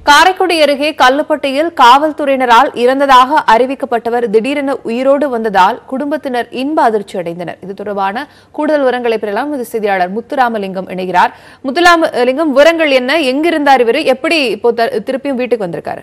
காரைக்குடி அருகே கல்லுப்பட்டியில் காவல்துறையினரால் இறந்ததாக அறிவிக்கப்பட்டவர் திடீரென உயிரோடு வந்ததால் குடும்பத்தினர் இன்ப அதிர்ச்சி அடைந்தனர் இது தொடர்பான கூடுதல் விவரங்களை பெறலாம் இது செய்தியாளர் முத்துராமலிங்கம் இணைகிறார் முத்துராமலிங்கம் விவரங்கள் என்ன எங்கிருந்தார் இவர் எப்படி இப்போ த- திருப்பியும் வீட்டுக்கு வந்திருக்காரு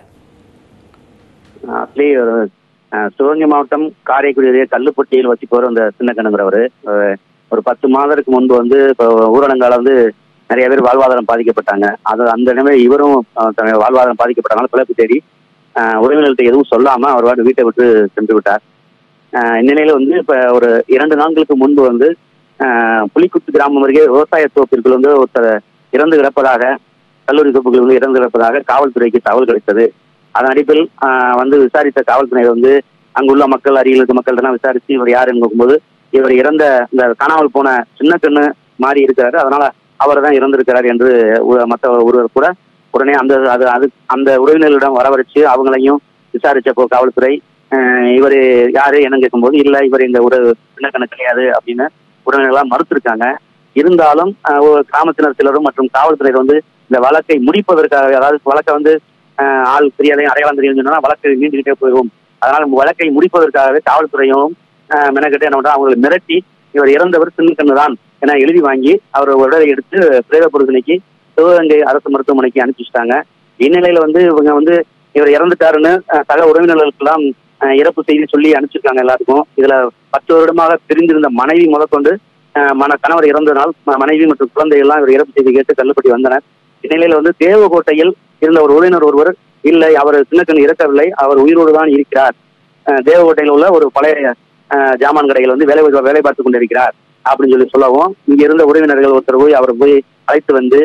ஆக்சுவலி ஒரு அஹ், சிவகங்கை மாவட்டம் காரைக்குடி அருகே கல்லுப்பட்டியில் வசிப்பவர் அந்த சின்ன கண்ணுங்கிறவர் ஒரு பத்து மாதத்துக்கு முன்பு வந்து இப்போ ஊரடங்கால வந்து நிறைய பேர் வாழ்வாதாரம் பாதிக்கப்பட்டாங்க அது அந்த நிலைமை இவரும் அஹ், தன்னுடைய வாழ்வாதாரம் பாதிக்கப்பட்டனால பிழைப்பு தேடி அஹ், உறவினர்கள்ட்ட எதுவும் சொல்லாம அவர் வாட்டு வீட்டை விட்டு சென்று விட்டார் அஹ், இந்நிலையில வந்து இப்ப ஒரு இரண்டு நாட்களுக்கு முன்பு வந்து அஹ், புலிக்குத்து கிராமம் அருகே விவசாய தோப்பிற்குள் வந்து ஒருத்தர் இறந்து கிடப்பதாக கல்லூரி தோப்புகள் வந்து இறந்து கிடப்பதாக காவல்துறைக்கு தகவல் கிடைத்தது அதன் அடிப்பில் ஆஹ், வந்து விசாரித்த காவல்துறையினர் வந்து அங்குள்ள மக்கள் அருகில் இருக்க மக்கள்கிட்ட விசாரிச்சு இவர் யாருன்னு பார்க்கும்போது இவர் இறந்த இந்த காணாமல் போன சின்ன கண்ணு மாறி இருக்கிறாரு அதனால அவர் தான் இறந்திருக்கிறார் என்று ஒ- மற்ற ஒருவர் கூட உடனே அந்த அது அது அந்த உறவினர்களிடம் வரவழைச்சு அவங்களையும் விசாரிச்சப்போ காவல்துறை ஆஹ், இவர் யாரு என்னன்னு கேட்கும்போது இல்லை இவர் இந்த ஒரு சின்ன கண்ணு கிடையாது அப்படின்னு உறவினர்களாம் மறுத்திருக்காங்க இருந்தாலும் ஆஹ், ஒரு கிராமத்தினர் சிலரும் மற்றும் காவல்துறையினர் வந்து இந்த வழக்கை முடிப்பதற்காக அதாவது வழக்கை வந்து ஆஹ், ஆள் தெரியாதையும் அடையாளம் தெரியும் சொன்னா வழக்கு நீண்டுகிட்டே போயிடும் அதனால வழக்கை முடிப்பதற்காகவே காவல்துறையும் ஆஹ், மெனக்கெட்டு என்ன பண்றா அவங்களை மிரட்டி இவர் இறந்தவர் சின்னக்கண்ணு தான் என எழுதி வாங்கி அவர் உடலை எடுத்து பிரேத பரிசோதனைக்கு சிவகங்கை அரசு மருத்துவமனைக்கு அனுப்பிச்சிட்டாங்க இந்நிலையில வந்து இவங்க வந்து இவர் இறந்துட்டாருன்னு ஆஹ், சக உறவினர்களுக்கெல்லாம் ஆஹ், இறப்பு செய்தி சொல்லி அனுப்பிச்சிருக்காங்க எல்லாருக்கும் இதுல பத்து வருடமாக பிரிந்திருந்த மனைவி முதற்கொண்டு ஆஹ், மன கணவர் இறந்தனால் ம- மனைவி மற்றும் குழந்தைகள் எல்லாம் இவர் இறப்பு செய்தி கேட்டு கல்லுப்பட்டி வந்தனர் இந்நிலையில வந்து தேவகோட்டையில் இருந்த ஒரு உறவினர் ஒருவர் இல்லை அவர் சின்னக்கண் இறக்கவில்லை அவர் உயிரோடு தான் இருக்கிறார் அஹ் தேவகோட்டையில் உள்ள ஒரு பழைய அஹ், ஜாமான் கடையில் வந்து வேலை வேலை பார்த்து கொண்டிருக்கிறார் அப்படின்னு சொல்லி சொல்லவும் இங்க இருந்த உறவினர்கள் ஒருத்தர் போய் அவரை போய் அழைத்து வந்து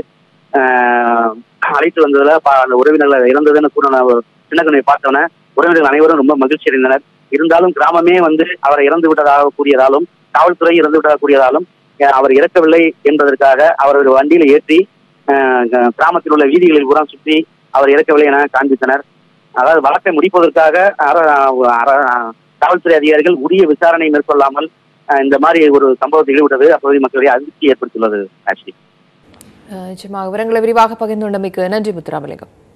அஹ், அழைத்து வந்ததுல ப- அந்த உறவினர்கள் இறந்ததுன்னு கூட நான் ஒரு சின்னக்கண்ணை பார்த்தோன்னே உறவினர்கள் அனைவரும் ரொம்ப மகிழ்ச்சி அடைந்தனர் இருந்தாலும் கிராமமே வந்து அவரை இறந்து விட்டதாக கூறியதாலும் காவல்துறை இறந்து விட்டதாக கூறியதாலும் அஹ், அவர் இறக்கவில்லை என்பதற்காக அவர் ஒரு வண்டியில ஏற்றி அஹ், க- கிராமத்தில் உள்ள வீதிகளில் பூரா சுற்றி அவர் இறக்கவில்லை என காண்பித்தனர் அதாவது வழக்கை முடிப்பதற்காக அர- அர- காவல்துறை அதிகாரிகள் உரிய விசாரணை மேற்கொள்ளாமல் அஹ், இந்த மாதிரி ஒரு சம்பவத்தில் ஈடுபட்டது அப்பகுதி மக்களிடையே அதிர்ச்சி ஏற்படுத்தியுள்ளது ஆக்சுவலி அஹ், நிச்சயமாக விவரங்களை விரிவாக பகிர்ந்து கொண்டமைக்கு நன்றி முத்துராமலிங்கம்